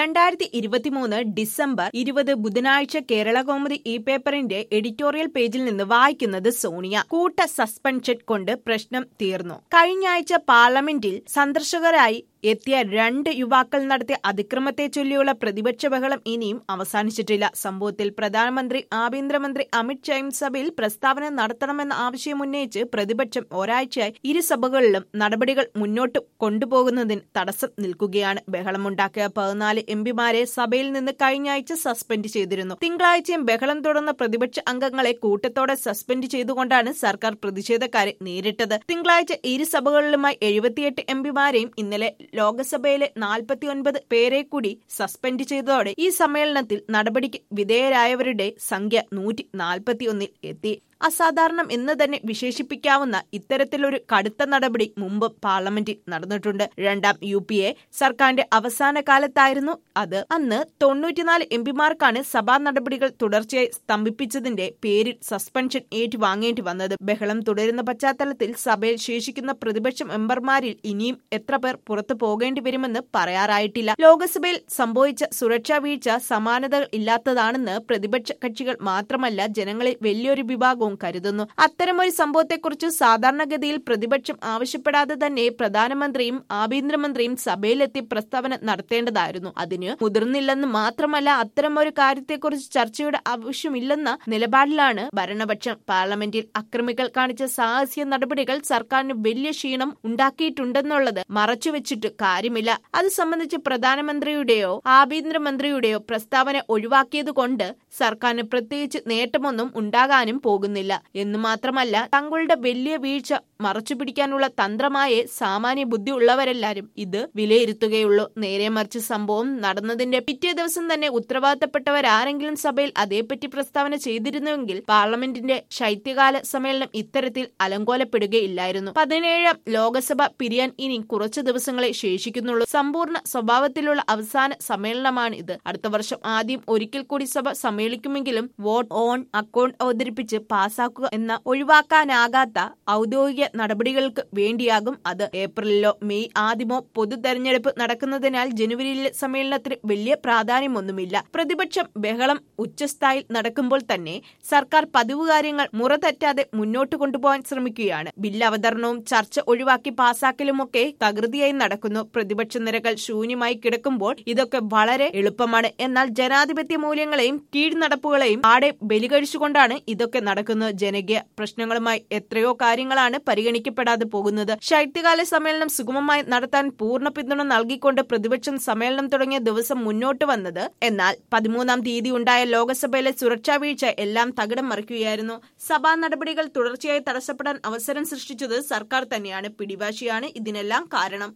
രണ്ടായിരത്തി ഇരുപത്തിമൂന്ന് ഡിസംബർ ഇരുപത് ബുധനാഴ്ച കേരള കൗമുദി ഈ പേപ്പറിന്റെ എഡിറ്റോറിയൽ പേജിൽ നിന്ന് വായിക്കുന്നത് സോണിയ കൂട്ട സസ്പെൻഷൻ കൊണ്ട് പ്രശ്നം തീർന്നു കഴിഞ്ഞ ആഴ്ച പാർലമെന്റിൽ സന്ദർശകരായി എത്തിയ രണ്ട് യുവാക്കൾ നടത്തിയ അതിക്രമത്തെ ചൊല്ലിയുള്ള പ്രതിപക്ഷ ബഹളം ഇനിയും അവസാനിച്ചിട്ടില്ല സംഭവത്തിൽ പ്രധാനമന്ത്രി ആഭ്യന്തരമന്ത്രി അമിത് ഷായും സഭയിൽ പ്രസ്താവന നടത്തണമെന്ന ആവശ്യമുന്നയിച്ച് പ്രതിപക്ഷം ഒരാഴ്ചയായി ഇരു സഭകളിലും നടപടികൾ മുന്നോട്ട് കൊണ്ടുപോകുന്നതിന് തടസ്സം നിൽക്കുകയാണ് ബഹളമുണ്ടാക്കിയ പതിനാല് എംപിമാരെ സഭയിൽ നിന്ന് കഴിഞ്ഞ ആഴ്ച സസ്പെൻഡ് ചെയ്തിരുന്നു തിങ്കളാഴ്ചയും ബഹളം തുടർന്ന പ്രതിപക്ഷ അംഗങ്ങളെ കൂട്ടത്തോടെ സസ്പെൻഡ് ചെയ്തുകൊണ്ടാണ് സർക്കാർ പ്രതിഷേധക്കാരെ നേരിട്ടത് തിങ്കളാഴ്ച ഇരു സഭകളിലുമായി എഴുപത്തിയെട്ട് എംപിമാരെയും ഇന്നലെ ലോക്സഭയിലെ നാൽപ്പത്തിയൊൻപത് പേരെ കൂടി സസ്പെൻഡ് ചെയ്തതോടെ ഈ സമ്മേളനത്തിൽ നടപടിക്ക് വിധേയരായവരുടെ സംഖ്യ നൂറ്റി നാൽപ്പത്തിയൊന്നിൽ എത്തി അസാധാരണം എന്ന് തന്നെ വിശേഷിപ്പിക്കാവുന്ന ഇത്തരത്തിലൊരു കടുത്ത നടപടി മുമ്പ് പാർലമെന്റിൽ നടന്നിട്ടുണ്ട് രണ്ടാം യു പി എ സർക്കാരിന്റെ അവസാന കാലത്തായിരുന്നു അത് അന്ന് തൊണ്ണൂറ്റിനാല് എംപിമാർക്കാണ് സഭാ നടപടികൾ തുടർച്ചയായി സ്തംഭിപ്പിച്ചതിന്റെ പേരിൽ സസ്പെൻഷൻ ഏറ്റുവാങ്ങേണ്ടി വന്നത് ബഹളം തുടരുന്ന പശ്ചാത്തലത്തിൽ സഭയിൽ ശേഷിക്കുന്ന പ്രതിപക്ഷ മെമ്പർമാരിൽ ഇനിയും എത്ര പേർ പുറത്തു പോകേണ്ടി വരുമെന്ന് പറയാറായിട്ടില്ല ലോക്സഭയിൽ സംഭവിച്ച സുരക്ഷാ വീഴ്ച സമാനതകൾ ഇല്ലാത്തതാണെന്ന് പ്രതിപക്ഷ കക്ഷികൾ മാത്രമല്ല ജനങ്ങളിൽ വലിയൊരു വിഭാഗവും സംഭവവും കരുതുന്നു അത്തരമൊരു സംഭവത്തെക്കുറിച്ച് സാധാരണഗതിയിൽ പ്രതിപക്ഷം ആവശ്യപ്പെടാതെ തന്നെ പ്രധാനമന്ത്രിയും ആഭ്യന്തരമന്ത്രിയും സഭയിലെത്തി പ്രസ്താവന നടത്തേണ്ടതായിരുന്നു അതിന് മുതിർന്നില്ലെന്ന് മാത്രമല്ല അത്തരമൊരു കാര്യത്തെക്കുറിച്ച് ചർച്ചയുടെ ആവശ്യമില്ലെന്ന നിലപാടിലാണ് ഭരണപക്ഷം പാർലമെന്റിൽ അക്രമികൾ കാണിച്ച സാഹസ്യ നടപടികൾ സർക്കാരിന് വലിയ ക്ഷീണം ഉണ്ടാക്കിയിട്ടുണ്ടെന്നുള്ളത് മറച്ചുവെച്ചിട്ട് കാര്യമില്ല അത് സംബന്ധിച്ച് പ്രധാനമന്ത്രിയുടെയോ ആഭ്യന്തരമന്ത്രിയുടെയോ പ്രസ്താവന ഒഴിവാക്കിയതുകൊണ്ട് സർക്കാരിന് പ്രത്യേകിച്ച് നേട്ടമൊന്നും ഉണ്ടാകാനും പോകുന്നില്ല എന്നു മാത്രമല്ല തങ്ങളുടെ വലിയ വീഴ്ച മറച്ചുപിടിക്കാനുള്ള തന്ത്രമായ സാമാന്യ ബുദ്ധി ഉള്ളവരെല്ലാരും ഇത് വിലയിരുത്തുകയുള്ളൂ നേരെ മറിച്ച് സംഭവം നടന്നതിന്റെ പിറ്റേ ദിവസം തന്നെ ഉത്തരവാദിത്തപ്പെട്ടവരാരെങ്കിലും സഭയിൽ അതേപ്പറ്റി പ്രസ്താവന ചെയ്തിരുന്നുവെങ്കിൽ പാർലമെന്റിന്റെ ശൈത്യകാല സമ്മേളനം ഇത്തരത്തിൽ അലങ്കോലപ്പെടുകയില്ലായിരുന്നു പതിനേഴാം ലോകസഭ പിരിയാൻ ഇനി കുറച്ചു ദിവസങ്ങളെ ശേഷിക്കുന്നുള്ളൂ സമ്പൂർണ്ണ സ്വഭാവത്തിലുള്ള അവസാന സമ്മേളനമാണ് ഇത് അടുത്ത വർഷം ആദ്യം ഒരിക്കൽ കൂടി സഭ സമ്മേളിക്കുമെങ്കിലും വോട്ട് ഓൺ അക്കൗണ്ട് അവതരിപ്പിച്ച് പാസാക്കുക എന്ന ഒഴിവാക്കാനാകാത്ത ഔദ്യോഗിക നടപടികൾക്ക് വേണ്ടിയാകും അത് ഏപ്രിലിലോ മെയ് ആദ്യമോ പൊതു തെരഞ്ഞെടുപ്പ് നടക്കുന്നതിനാൽ ജനുവരിയിലെ സമ്മേളനത്തിന് വലിയ പ്രാധാന്യമൊന്നുമില്ല പ്രതിപക്ഷം ബഹളം ഉച്ചസ്ഥായിൽ നടക്കുമ്പോൾ തന്നെ സർക്കാർ പതിവ് കാര്യങ്ങൾ മുറ തെറ്റാതെ മുന്നോട്ട് കൊണ്ടുപോകാൻ ശ്രമിക്കുകയാണ് ബില്ല് അവതരണവും ചർച്ച ഒഴിവാക്കി പാസാക്കലുമൊക്കെ തകൃതിയായി നടക്കുന്നു പ്രതിപക്ഷ നിരകൾ ശൂന്യമായി കിടക്കുമ്പോൾ ഇതൊക്കെ വളരെ എളുപ്പമാണ് എന്നാൽ ജനാധിപത്യ മൂല്യങ്ങളെയും കീഴ്നടപ്പുകളെയും ആടെ ബലികഴിച്ചുകൊണ്ടാണ് ഇതൊക്കെ നടക്കുന്നത് ജനകീയ പ്രശ്നങ്ങളുമായി എത്രയോ കാര്യങ്ങളാണ് പരിഗണിക്കപ്പെടാതെ പോകുന്നത് ശൈത്യകാല സമ്മേളനം സുഗമമായി നടത്താൻ പൂർണ്ണ പിന്തുണ നൽകിക്കൊണ്ട് പ്രതിപക്ഷം സമ്മേളനം തുടങ്ങിയ ദിവസം മുന്നോട്ട് വന്നത് എന്നാൽ പതിമൂന്നാം തീയതി ഉണ്ടായ ലോക്സഭയിലെ സുരക്ഷാ വീഴ്ച എല്ലാം തകിടം മറിക്കുകയായിരുന്നു സഭാ നടപടികൾ തുടർച്ചയായി തടസ്സപ്പെടാൻ അവസരം സൃഷ്ടിച്ചത് സർക്കാർ തന്നെയാണ് പിടിവാശിയാണ് ഇതിനെല്ലാം കാരണം